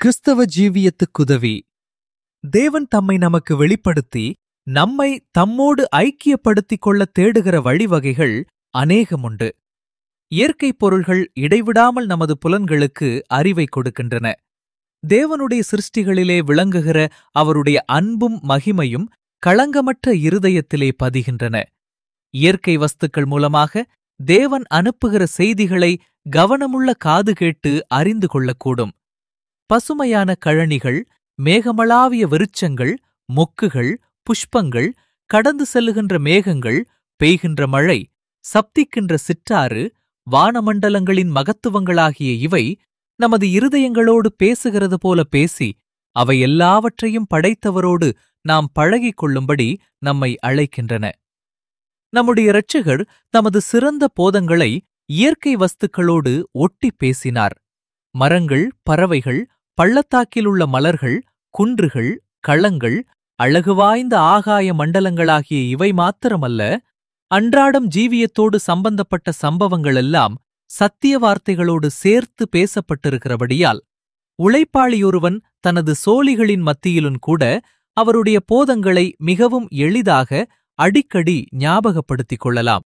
கிறிஸ்தவ ஜீவியத்துக்குதவி தேவன் தம்மை நமக்கு வெளிப்படுத்தி நம்மை தம்மோடு ஐக்கியப்படுத்திக் கொள்ள தேடுகிற வழிவகைகள் அநேகமுண்டு இயற்கை பொருள்கள் இடைவிடாமல் நமது புலன்களுக்கு அறிவை கொடுக்கின்றன தேவனுடைய சிருஷ்டிகளிலே விளங்குகிற அவருடைய அன்பும் மகிமையும் களங்கமற்ற இருதயத்திலே பதிகின்றன இயற்கை வஸ்துக்கள் மூலமாக தேவன் அனுப்புகிற செய்திகளை கவனமுள்ள காது கேட்டு அறிந்து கொள்ளக்கூடும் பசுமையான கழனிகள் மேகமளாவிய விருட்சங்கள் மொக்குகள் புஷ்பங்கள் கடந்து செல்லுகின்ற மேகங்கள் பெய்கின்ற மழை சப்திக்கின்ற சிற்றாறு வானமண்டலங்களின் மகத்துவங்களாகிய இவை நமது இருதயங்களோடு பேசுகிறது போல பேசி அவை எல்லாவற்றையும் படைத்தவரோடு நாம் பழகிக் கொள்ளும்படி நம்மை அழைக்கின்றன நம்முடைய இரட்சகர் தமது சிறந்த போதங்களை இயற்கை வஸ்துக்களோடு ஒட்டி பேசினார் மரங்கள் பறவைகள் பள்ளத்தாக்கில் உள்ள மலர்கள் குன்றுகள் களங்கள் அழகு வாய்ந்த ஆகாய மண்டலங்களாகிய இவை மாத்திரமல்ல அன்றாடம் ஜீவியத்தோடு சம்பந்தப்பட்ட சம்பவங்களெல்லாம் சத்திய வார்த்தைகளோடு சேர்த்து பேசப்பட்டிருக்கிறபடியால் உழைப்பாளியொருவன் தனது சோழிகளின் மத்தியிலும் கூட அவருடைய போதங்களை மிகவும் எளிதாக அடிக்கடி ஞாபகப்படுத்திக் கொள்ளலாம்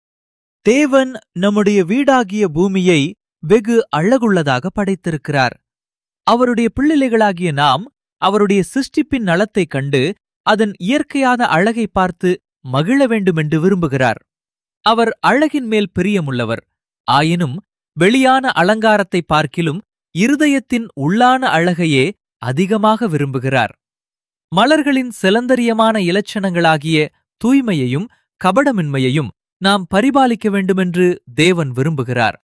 தேவன் நம்முடைய வீடாகிய பூமியை வெகு அழகுள்ளதாக படைத்திருக்கிறார் அவருடைய பிள்ளைகளாகிய நாம் அவருடைய சிருஷ்டிப்பின் நலத்தைக் கண்டு அதன் இயற்கையான அழகை பார்த்து மகிழ வேண்டுமென்று விரும்புகிறார் அவர் அழகின் மேல் பிரியமுள்ளவர் ஆயினும் வெளியான அலங்காரத்தை பார்க்கிலும் இருதயத்தின் உள்ளான அழகையே அதிகமாக விரும்புகிறார் மலர்களின் செலந்தரியமான இலட்சணங்களாகிய தூய்மையையும் கபடமின்மையையும் நாம் பரிபாலிக்க வேண்டுமென்று தேவன் விரும்புகிறார்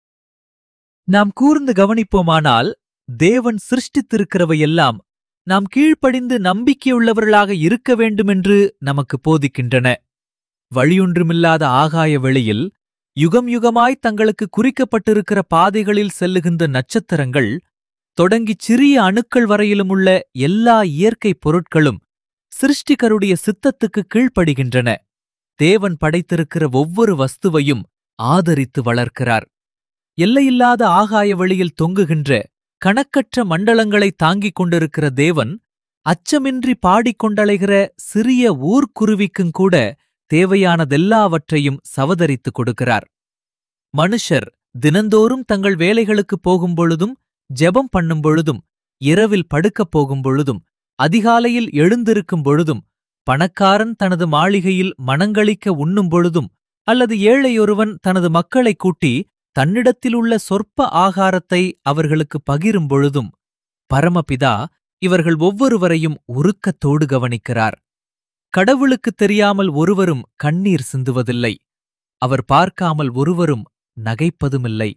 நாம் கூர்ந்து கவனிப்போமானால் தேவன் சிருஷ்டித்திருக்கிறவையெல்லாம் நாம் கீழ்ப்படிந்து நம்பிக்கையுள்ளவர்களாக இருக்க வேண்டுமென்று நமக்கு போதிக்கின்றன வழியொன்றுமில்லாத ஆகாய வெளியில் யுகம் யுகமாய் தங்களுக்கு குறிக்கப்பட்டிருக்கிற பாதைகளில் செல்லுகின்ற நட்சத்திரங்கள் தொடங்கிச் சிறிய அணுக்கள் வரையிலும் உள்ள எல்லா இயற்கை பொருட்களும் சிருஷ்டிகருடைய சித்தத்துக்கு கீழ்ப்படுகின்றன தேவன் படைத்திருக்கிற ஒவ்வொரு வஸ்துவையும் ஆதரித்து வளர்க்கிறார் எல்லையில்லாத ஆகாய வெளியில் தொங்குகின்ற கணக்கற்ற மண்டலங்களை தாங்கிக் கொண்டிருக்கிற தேவன் அச்சமின்றி பாடிக்கொண்டலைகிற சிறிய ஊர்க்குருவிக்குங் கூட தேவையானதெல்லாவற்றையும் சவதரித்துக் கொடுக்கிறார் மனுஷர் தினந்தோறும் தங்கள் வேலைகளுக்குப் போகும் பொழுதும் ஜெபம் பண்ணும் பொழுதும் இரவில் படுக்கப் போகும் பொழுதும் அதிகாலையில் எழுந்திருக்கும் பொழுதும் பணக்காரன் தனது மாளிகையில் மணங்களிக்க உண்ணும் பொழுதும் அல்லது ஏழையொருவன் தனது மக்களைக் கூட்டி தன்னிடத்திலுள்ள சொற்ப ஆகாரத்தை அவர்களுக்கு பகிரும் பொழுதும் பரமபிதா இவர்கள் ஒவ்வொருவரையும் உருக்கத்தோடு கவனிக்கிறார் கடவுளுக்குத் தெரியாமல் ஒருவரும் கண்ணீர் சிந்துவதில்லை அவர் பார்க்காமல் ஒருவரும் நகைப்பதுமில்லை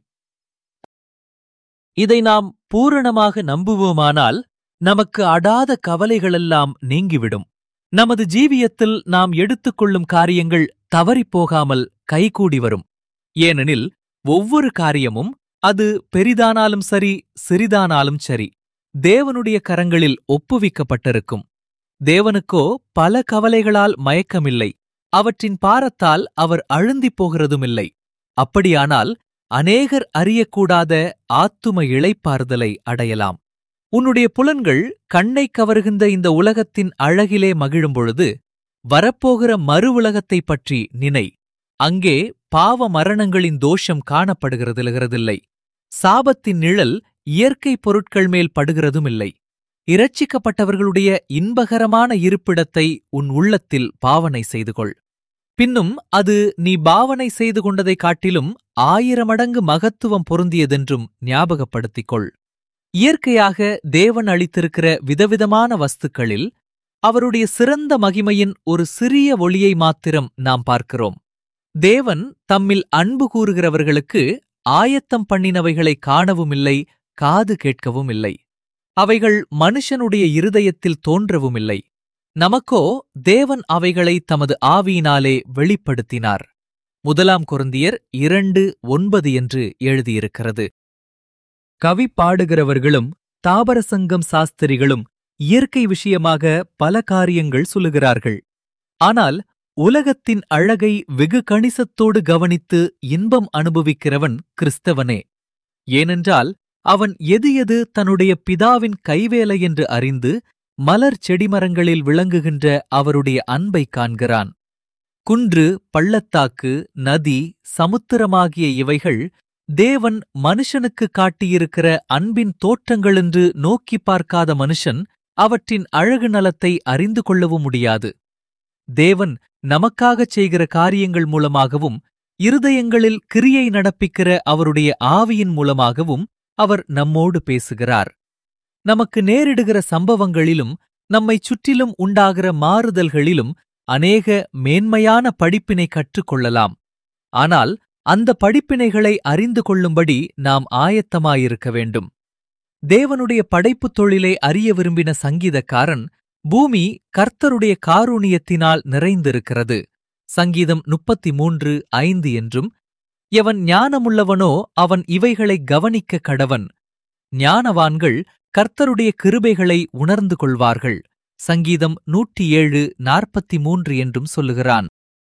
இதை நாம் பூரணமாக நம்புவோமானால் நமக்கு அடாத கவலைகளெல்லாம் நீங்கிவிடும் நமது ஜீவியத்தில் நாம் எடுத்துக்கொள்ளும் காரியங்கள் தவறிப்போகாமல் கைகூடி வரும் ஏனெனில் ஒவ்வொரு காரியமும் அது பெரிதானாலும் சரி சிறிதானாலும் சரி தேவனுடைய கரங்களில் ஒப்புவிக்கப்பட்டிருக்கும் தேவனுக்கோ பல கவலைகளால் மயக்கமில்லை அவற்றின் பாரத்தால் அவர் அழுந்திப் போகிறதுமில்லை அப்படியானால் அநேகர் அறியக்கூடாத ஆத்தும இளைப்பாறுதலை அடையலாம் உன்னுடைய புலன்கள் கண்ணை கவருகின்ற இந்த உலகத்தின் அழகிலே மகிழும் பொழுது வரப்போகிற மறு உலகத்தைப் பற்றி நினை அங்கே பாவ மரணங்களின் தோஷம் காணப்படுகிறதில்லை சாபத்தின் நிழல் இயற்கை பொருட்கள் மேல் படுகிறதுமில்லை இரட்சிக்கப்பட்டவர்களுடைய இன்பகரமான இருப்பிடத்தை உன் உள்ளத்தில் பாவனை செய்து கொள் பின்னும் அது நீ பாவனை செய்து கொண்டதைக் காட்டிலும் ஆயிரம் மடங்கு மகத்துவம் பொருந்தியதென்றும் ஞாபகப்படுத்திக் கொள் இயற்கையாக தேவன் அளித்திருக்கிற விதவிதமான வஸ்துக்களில் அவருடைய சிறந்த மகிமையின் ஒரு சிறிய ஒளியை மாத்திரம் நாம் பார்க்கிறோம் தேவன் தம்மில் அன்பு கூறுகிறவர்களுக்கு ஆயத்தம் பண்ணினவைகளை காணவுமில்லை காது கேட்கவும் இல்லை அவைகள் மனுஷனுடைய இருதயத்தில் தோன்றவுமில்லை நமக்கோ தேவன் அவைகளை தமது ஆவியினாலே வெளிப்படுத்தினார் முதலாம் கொருந்தியர் இரண்டு ஒன்பது என்று எழுதியிருக்கிறது கவி பாடுகிறவர்களும் தாபரசங்கம் சாஸ்திரிகளும் இயற்கை விஷயமாக பல காரியங்கள் சொல்லுகிறார்கள் ஆனால் உலகத்தின் அழகை வெகு கணிசத்தோடு கவனித்து இன்பம் அனுபவிக்கிறவன் கிறிஸ்தவனே ஏனென்றால் அவன் எது எது தன்னுடைய பிதாவின் கைவேலை என்று அறிந்து மலர் செடிமரங்களில் விளங்குகின்ற அவருடைய அன்பை காண்கிறான் குன்று பள்ளத்தாக்கு நதி சமுத்திரமாகிய இவைகள் தேவன் மனுஷனுக்கு காட்டியிருக்கிற அன்பின் தோற்றங்களென்று நோக்கி பார்க்காத மனுஷன் அவற்றின் அழகு நலத்தை அறிந்து கொள்ளவும் முடியாது தேவன் நமக்காகச் செய்கிற காரியங்கள் மூலமாகவும் இருதயங்களில் கிரியை நடப்பிக்கிற அவருடைய ஆவியின் மூலமாகவும் அவர் நம்மோடு பேசுகிறார் நமக்கு நேரிடுகிற சம்பவங்களிலும் நம்மைச் சுற்றிலும் உண்டாகிற மாறுதல்களிலும் அநேக மேன்மையான படிப்பினை கற்றுக்கொள்ளலாம் ஆனால் அந்த படிப்பினைகளை அறிந்து கொள்ளும்படி நாம் ஆயத்தமாயிருக்க வேண்டும் தேவனுடைய படைப்புத் தொழிலை அறிய விரும்பின சங்கீதக்காரன் பூமி கர்த்தருடைய காரூணியத்தினால் நிறைந்திருக்கிறது சங்கீதம் முப்பத்தி மூன்று ஐந்து என்றும் எவன் ஞானமுள்ளவனோ அவன் இவைகளை கவனிக்க கடவன் ஞானவான்கள் கர்த்தருடைய கிருபைகளை உணர்ந்து கொள்வார்கள் சங்கீதம் நூற்றி ஏழு நாற்பத்தி மூன்று என்றும் சொல்லுகிறான்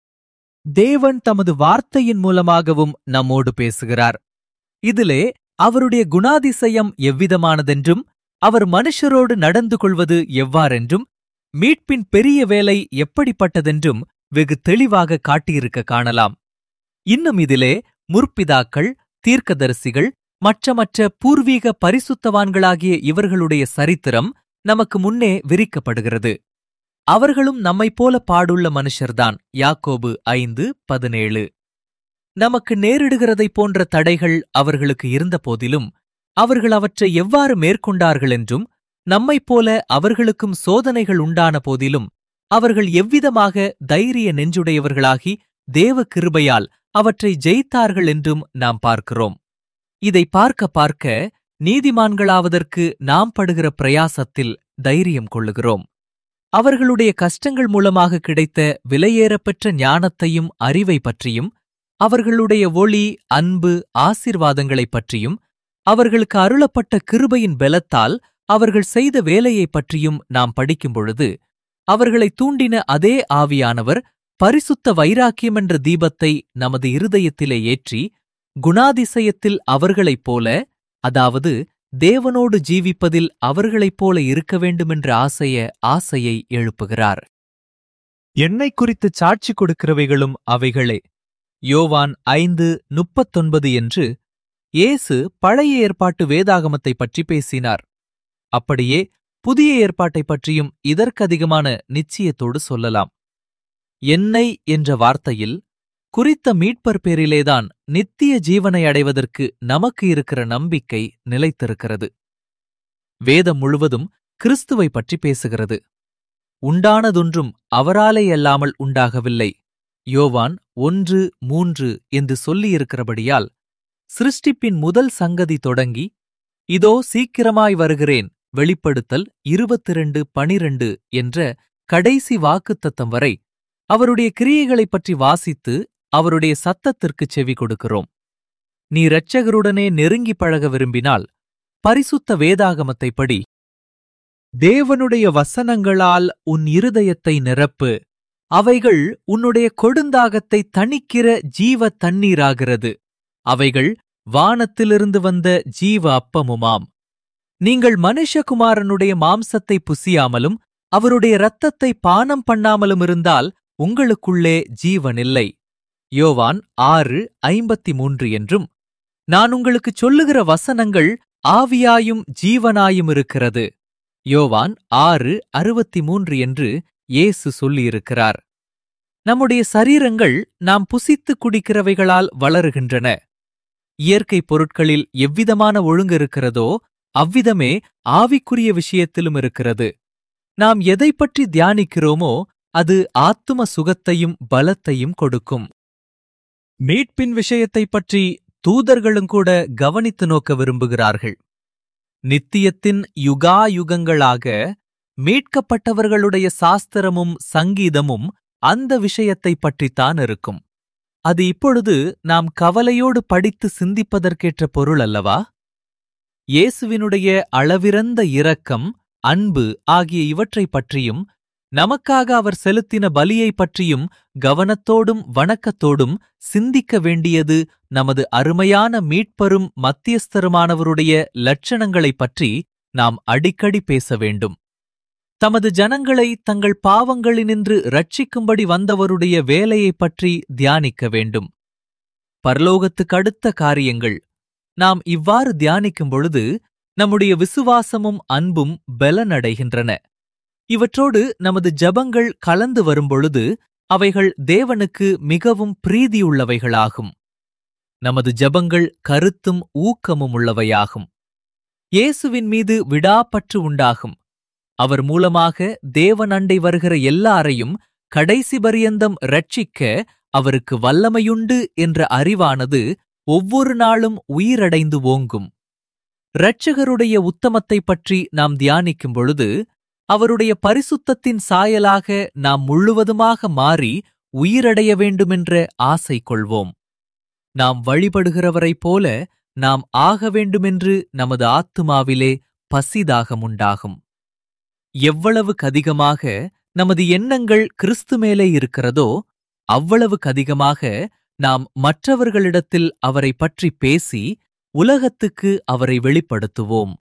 தேவன் தமது வார்த்தையின் மூலமாகவும் நம்மோடு பேசுகிறார் இதிலே அவருடைய குணாதிசயம் எவ்விதமானதென்றும் அவர் மனுஷரோடு நடந்து கொள்வது எவ்வாறென்றும் மீட்பின் பெரிய வேலை எப்படிப்பட்டதென்றும் வெகு தெளிவாக காட்டியிருக்க காணலாம் இன்னும் இதிலே முற்பிதாக்கள் தீர்க்கதரிசிகள் மற்ற மற்ற பூர்வீக பரிசுத்தவான்களாகிய இவர்களுடைய சரித்திரம் நமக்கு முன்னே விரிக்கப்படுகிறது அவர்களும் நம்மைப் போல பாடுள்ள மனுஷர்தான் யாக்கோபு ஐந்து பதினேழு நமக்கு நேரிடுகிறதைப் போன்ற தடைகள் அவர்களுக்கு இருந்த போதிலும் அவர்கள் அவற்றை எவ்வாறு மேற்கொண்டார்கள் என்றும் நம்மைப் போல அவர்களுக்கும் சோதனைகள் உண்டான போதிலும் அவர்கள் எவ்விதமாக தைரிய நெஞ்சுடையவர்களாகி தேவ கிருபையால் அவற்றை ஜெயித்தார்கள் என்றும் நாம் பார்க்கிறோம் இதை பார்க்க பார்க்க நீதிமான்களாவதற்கு நாம் படுகிற பிரயாசத்தில் தைரியம் கொள்ளுகிறோம் அவர்களுடைய கஷ்டங்கள் மூலமாக கிடைத்த விலையேறப்பெற்ற ஞானத்தையும் அறிவை பற்றியும் அவர்களுடைய ஒளி அன்பு ஆசீர்வாதங்களைப் பற்றியும் அவர்களுக்கு அருளப்பட்ட கிருபையின் பலத்தால் அவர்கள் செய்த வேலையைப் பற்றியும் நாம் படிக்கும் பொழுது அவர்களை தூண்டின அதே ஆவியானவர் பரிசுத்த வைராக்கியம் என்ற தீபத்தை நமது இருதயத்திலே ஏற்றி குணாதிசயத்தில் அவர்களைப் போல அதாவது தேவனோடு ஜீவிப்பதில் அவர்களைப் போல இருக்க வேண்டுமென்ற ஆசைய ஆசையை எழுப்புகிறார் என்னை குறித்து சாட்சி கொடுக்கிறவைகளும் அவைகளே யோவான் ஐந்து முப்பத்தொன்பது என்று இயேசு பழைய ஏற்பாட்டு வேதாகமத்தை பற்றி பேசினார் அப்படியே புதிய ஏற்பாட்டை பற்றியும் இதற்கதிகமான நிச்சயத்தோடு சொல்லலாம் என்னை என்ற வார்த்தையில் குறித்த மீட்பர் பேரிலேதான் நித்திய ஜீவனை அடைவதற்கு நமக்கு இருக்கிற நம்பிக்கை நிலைத்திருக்கிறது வேதம் முழுவதும் கிறிஸ்துவை பற்றி பேசுகிறது உண்டானதொன்றும் அவராலே அல்லாமல் உண்டாகவில்லை யோவான் ஒன்று மூன்று என்று சொல்லியிருக்கிறபடியால் சிருஷ்டிப்பின் முதல் சங்கதி தொடங்கி இதோ சீக்கிரமாய் வருகிறேன் வெளிப்படுத்தல் இருபத்திரண்டு பனிரெண்டு என்ற கடைசி வாக்குத்தத்தம் வரை அவருடைய கிரியைகளைப் பற்றி வாசித்து அவருடைய சத்தத்திற்குச் செவி கொடுக்கிறோம் நீ இரட்சகருடனே நெருங்கி பழக விரும்பினால் பரிசுத்த வேதாகமத்தைப் படி தேவனுடைய வசனங்களால் உன் இருதயத்தை நிரப்பு அவைகள் உன்னுடைய கொடுந்தாகத்தை தணிக்கிற ஜீவ தண்ணீராகிறது அவைகள் வானத்திலிருந்து வந்த ஜீவ அப்பமுமாம் நீங்கள் மனுஷகுமாரனுடைய மாம்சத்தை புசியாமலும் அவருடைய இரத்தத்தை பானம் பண்ணாமலும் இருந்தால் உங்களுக்குள்ளே ஜீவனில்லை யோவான் ஆறு ஐம்பத்தி மூன்று என்றும் நான் உங்களுக்குச் சொல்லுகிற வசனங்கள் ஆவியாயும் ஜீவனாயும் இருக்கிறது யோவான் ஆறு அறுபத்தி மூன்று என்று இயேசு சொல்லியிருக்கிறார் நம்முடைய சரீரங்கள் நாம் புசித்து குடிக்கிறவைகளால் வளருகின்றன இயற்கை பொருட்களில் எவ்விதமான ஒழுங்கு இருக்கிறதோ அவ்விதமே ஆவிக்குரிய விஷயத்திலும் இருக்கிறது நாம் எதைப் பற்றி தியானிக்கிறோமோ அது ஆத்தும சுகத்தையும் பலத்தையும் கொடுக்கும் மீட்பின் விஷயத்தைப் பற்றி தூதர்களும் கூட கவனித்து நோக்க விரும்புகிறார்கள் நித்தியத்தின் யுகாயுகங்களாக மீட்கப்பட்டவர்களுடைய சாஸ்திரமும் சங்கீதமும் அந்த விஷயத்தைப் பற்றித்தான் இருக்கும் அது இப்பொழுது நாம் கவலையோடு படித்து சிந்திப்பதற்கேற்ற பொருள் அல்லவா இயேசுவினுடைய அளவிறந்த இரக்கம் அன்பு ஆகிய இவற்றைப் பற்றியும் நமக்காக அவர் செலுத்தின பலியைப் பற்றியும் கவனத்தோடும் வணக்கத்தோடும் சிந்திக்க வேண்டியது நமது அருமையான மீட்பரும் மத்தியஸ்தருமானவருடைய லட்சணங்களைப் பற்றி நாம் அடிக்கடி பேச வேண்டும் தமது ஜனங்களை தங்கள் பாவங்களினின்று ரட்சிக்கும்படி வந்தவருடைய வேலையைப் பற்றி தியானிக்க வேண்டும் பரலோகத்துக்கு அடுத்த காரியங்கள் நாம் இவ்வாறு தியானிக்கும் பொழுது நம்முடைய விசுவாசமும் அன்பும் பலனடைகின்றன இவற்றோடு நமது ஜபங்கள் கலந்து வரும்பொழுது அவைகள் தேவனுக்கு மிகவும் பிரீதியுள்ளவைகளாகும் நமது ஜபங்கள் கருத்தும் ஊக்கமும் உள்ளவையாகும் இயேசுவின் மீது விடாப்பற்று உண்டாகும் அவர் மூலமாக தேவன் அண்டை வருகிற எல்லாரையும் கடைசி பரியந்தம் ரட்சிக்க அவருக்கு வல்லமையுண்டு என்ற அறிவானது ஒவ்வொரு நாளும் உயிரடைந்து ஓங்கும் இரட்சகருடைய உத்தமத்தைப் பற்றி நாம் தியானிக்கும் பொழுது அவருடைய பரிசுத்தத்தின் சாயலாக நாம் முழுவதுமாக மாறி உயிரடைய வேண்டுமென்ற ஆசை கொள்வோம் நாம் வழிபடுகிறவரைப் போல நாம் ஆக வேண்டுமென்று நமது ஆத்துமாவிலே பசிதாகமுண்டாகும் எவ்வளவுக்கு அதிகமாக நமது எண்ணங்கள் கிறிஸ்து மேலே இருக்கிறதோ அவ்வளவுக்கு அதிகமாக நாம் மற்றவர்களிடத்தில் அவரை பற்றி பேசி உலகத்துக்கு அவரை வெளிப்படுத்துவோம்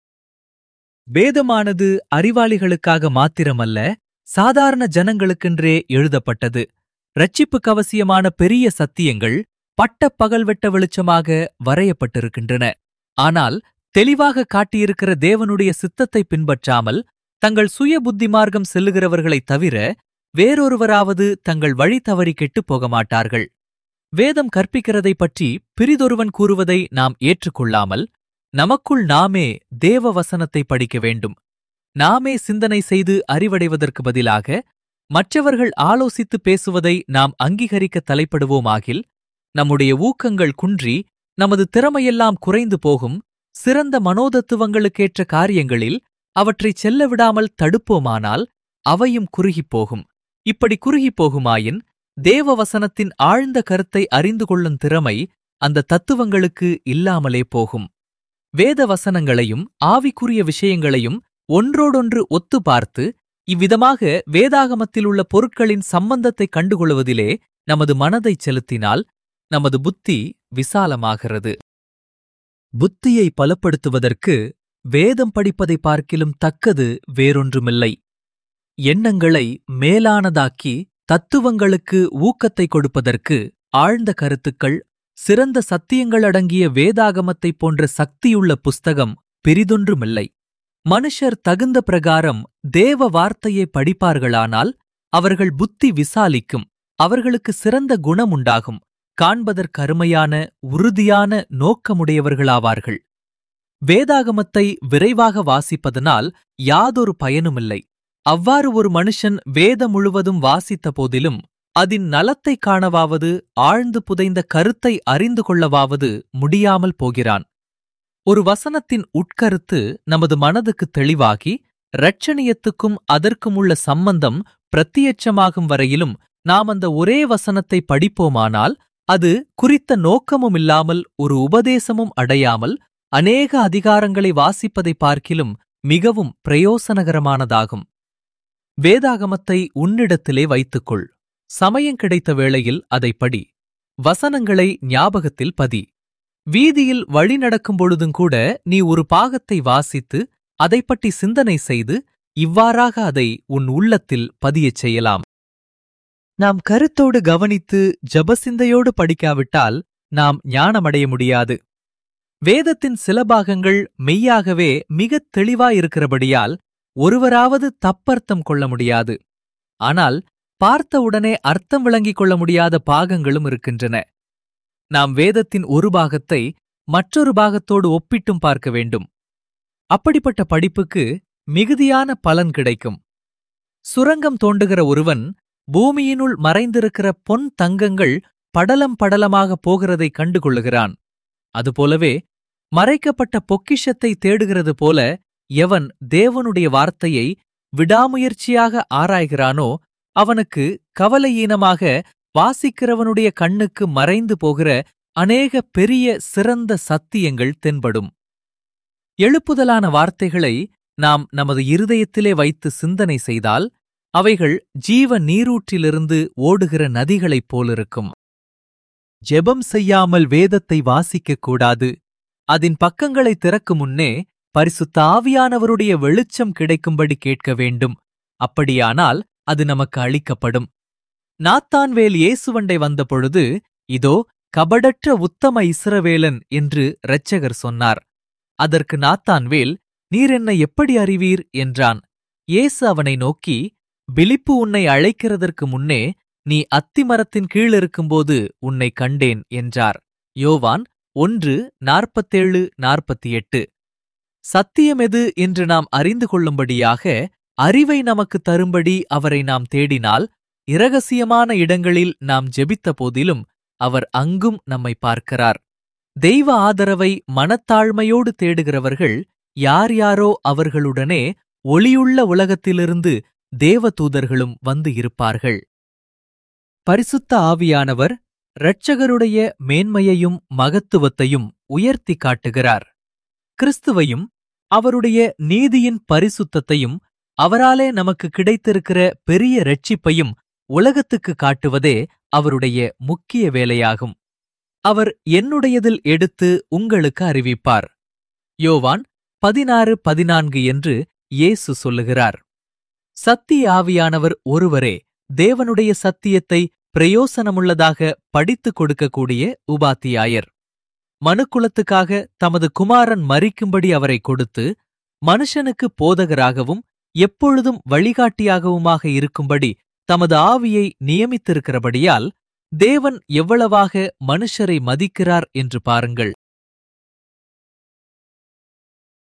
வேதமானது அறிவாளிகளுக்காக மாத்திரமல்ல சாதாரண ஜனங்களுக்கென்றே எழுதப்பட்டது ரட்சிப்புக்கு அவசியமான பெரிய சத்தியங்கள் பட்ட பகல்வெட்ட வெளிச்சமாக வரையப்பட்டிருக்கின்றன ஆனால் தெளிவாக காட்டியிருக்கிற தேவனுடைய சித்தத்தை பின்பற்றாமல் தங்கள் சுய புத்தி மார்க்கம் செல்லுகிறவர்களைத் தவிர வேறொருவராவது தங்கள் வழி தவறி கெட்டுப் போக மாட்டார்கள் வேதம் கற்பிக்கிறதைப் பற்றி பிரிதொருவன் கூறுவதை நாம் ஏற்றுக்கொள்ளாமல் நமக்குள் நாமே தேவ வசனத்தை படிக்க வேண்டும் நாமே சிந்தனை செய்து அறிவடைவதற்கு பதிலாக மற்றவர்கள் ஆலோசித்து பேசுவதை நாம் அங்கீகரிக்க தலைப்படுவோமாகில் நம்முடைய ஊக்கங்கள் குன்றி நமது திறமையெல்லாம் குறைந்து போகும் சிறந்த மனோதத்துவங்களுக்கேற்ற காரியங்களில் அவற்றைச் செல்ல விடாமல் தடுப்போமானால் அவையும் குறுகிப் போகும் இப்படி குறுகிப் போகுமாயின் தேவ வசனத்தின் ஆழ்ந்த கருத்தை அறிந்து கொள்ளும் திறமை அந்த தத்துவங்களுக்கு இல்லாமலே போகும் வேத வசனங்களையும் ஆவிக்குரிய விஷயங்களையும் ஒன்றோடொன்று ஒத்து பார்த்து இவ்விதமாக வேதாகமத்தில் உள்ள பொருட்களின் சம்பந்தத்தை கண்டுகொள்வதிலே நமது மனதைச் செலுத்தினால் நமது புத்தி விசாலமாகிறது புத்தியை பலப்படுத்துவதற்கு வேதம் படிப்பதை பார்க்கிலும் தக்கது வேறொன்றுமில்லை எண்ணங்களை மேலானதாக்கி தத்துவங்களுக்கு ஊக்கத்தை கொடுப்பதற்கு ஆழ்ந்த கருத்துக்கள் சிறந்த சத்தியங்கள் அடங்கிய வேதாகமத்தைப் போன்ற சக்தியுள்ள புஸ்தகம் பெரிதொன்றுமில்லை மனுஷர் தகுந்த பிரகாரம் தேவ வார்த்தையை படிப்பார்களானால் அவர்கள் புத்தி விசாலிக்கும் அவர்களுக்கு சிறந்த குணம் உண்டாகும் காண்பதற்கருமையான உறுதியான நோக்கமுடையவர்களாவார்கள் வேதாகமத்தை விரைவாக வாசிப்பதனால் யாதொரு பயனுமில்லை அவ்வாறு ஒரு மனுஷன் வேதம் முழுவதும் வாசித்த போதிலும் அதன் நலத்தை காணவாவது ஆழ்ந்து புதைந்த கருத்தை அறிந்து கொள்ளவாவது முடியாமல் போகிறான் ஒரு வசனத்தின் உட்கருத்து நமது மனதுக்கு தெளிவாகி இரட்சணியத்துக்கும் அதற்கும் உள்ள சம்பந்தம் பிரத்தியட்சமாகும் வரையிலும் நாம் அந்த ஒரே வசனத்தை படிப்போமானால் அது குறித்த நோக்கமும் இல்லாமல் ஒரு உபதேசமும் அடையாமல் அநேக அதிகாரங்களை வாசிப்பதை பார்க்கிலும் மிகவும் பிரயோசனகரமானதாகும் வேதாகமத்தை உன்னிடத்திலே வைத்துக்கொள் சமயம் கிடைத்த வேளையில் அதை படி வசனங்களை ஞாபகத்தில் பதி வீதியில் வழி நடக்கும் பொழுதுங்கூட நீ ஒரு பாகத்தை வாசித்து அதைப்பற்றி சிந்தனை செய்து இவ்வாறாக அதை உன் உள்ளத்தில் பதியச் செய்யலாம் நாம் கருத்தோடு கவனித்து ஜபசிந்தையோடு படிக்காவிட்டால் நாம் ஞானமடைய முடியாது வேதத்தின் சில பாகங்கள் மெய்யாகவே மிகத் தெளிவாயிருக்கிறபடியால் ஒருவராவது தப்பர்த்தம் கொள்ள முடியாது ஆனால் பார்த்தவுடனே அர்த்தம் விளங்கிக் கொள்ள முடியாத பாகங்களும் இருக்கின்றன நாம் வேதத்தின் ஒரு பாகத்தை மற்றொரு பாகத்தோடு ஒப்பிட்டும் பார்க்க வேண்டும் அப்படிப்பட்ட படிப்புக்கு மிகுதியான பலன் கிடைக்கும் சுரங்கம் தோண்டுகிற ஒருவன் பூமியினுள் மறைந்திருக்கிற பொன் தங்கங்கள் படலம் படலமாக போகிறதைக் கண்டு கொள்ளுகிறான் அதுபோலவே மறைக்கப்பட்ட பொக்கிஷத்தை தேடுகிறது போல எவன் தேவனுடைய வார்த்தையை விடாமுயற்சியாக ஆராய்கிறானோ அவனுக்கு கவலையீனமாக வாசிக்கிறவனுடைய கண்ணுக்கு மறைந்து போகிற அநேக பெரிய சிறந்த சத்தியங்கள் தென்படும் எழுப்புதலான வார்த்தைகளை நாம் நமது இருதயத்திலே வைத்து சிந்தனை செய்தால் அவைகள் ஜீவ நீரூற்றிலிருந்து ஓடுகிற நதிகளைப் போலிருக்கும் ஜெபம் செய்யாமல் வேதத்தை வாசிக்கக் கூடாது அதன் பக்கங்களை திறக்கும் முன்னே பரிசுத்த ஆவியானவருடைய வெளிச்சம் கிடைக்கும்படி கேட்க வேண்டும் அப்படியானால் அது நமக்கு அளிக்கப்படும் நாத்தான்வேல் இயேசுவண்டை வந்தபொழுது இதோ கபடற்ற உத்தம இஸ்ரவேலன் என்று இரட்சகர் சொன்னார் அதற்கு நாத்தான்வேல் நீர் என்னை எப்படி அறிவீர் என்றான் இயேசு அவனை நோக்கி பிலிப்பு உன்னை அழைக்கிறதற்கு முன்னே நீ அத்திமரத்தின் கீழிருக்கும்போது உன்னை கண்டேன் என்றார் யோவான் ஒன்று நாற்பத்தேழு நாற்பத்தி எட்டு சத்தியமெது என்று நாம் அறிந்து கொள்ளும்படியாக அறிவை நமக்கு தரும்படி அவரை நாம் தேடினால் இரகசியமான இடங்களில் நாம் ஜெபித்த போதிலும் அவர் அங்கும் நம்மை பார்க்கிறார் தெய்வ ஆதரவை மனத்தாழ்மையோடு தேடுகிறவர்கள் யார் யாரோ அவர்களுடனே ஒளியுள்ள உலகத்திலிருந்து தேவதூதர்களும் வந்து இருப்பார்கள் பரிசுத்த ஆவியானவர் இரட்சகருடைய மேன்மையையும் மகத்துவத்தையும் உயர்த்தி காட்டுகிறார் கிறிஸ்துவையும் அவருடைய நீதியின் பரிசுத்தத்தையும் அவராலே நமக்கு கிடைத்திருக்கிற பெரிய இரட்சிப்பையும் உலகத்துக்கு காட்டுவதே அவருடைய முக்கிய வேலையாகும் அவர் என்னுடையதில் எடுத்து உங்களுக்கு அறிவிப்பார் யோவான் பதினாறு பதினான்கு என்று இயேசு சொல்லுகிறார் சத்திய ஆவியானவர் ஒருவரே தேவனுடைய சத்தியத்தை பிரயோசனமுள்ளதாக படித்துக் கொடுக்கக்கூடிய உபாத்தியாயர் மனுக்குலத்துக்காக தமது குமாரன் மறிக்கும்படி அவரை கொடுத்து மனுஷனுக்கு போதகராகவும் எப்பொழுதும் வழிகாட்டியாகவுமாக இருக்கும்படி தமது ஆவியை நியமித்திருக்கிறபடியால் தேவன் எவ்வளவாக மனுஷரை மதிக்கிறார் என்று பாருங்கள்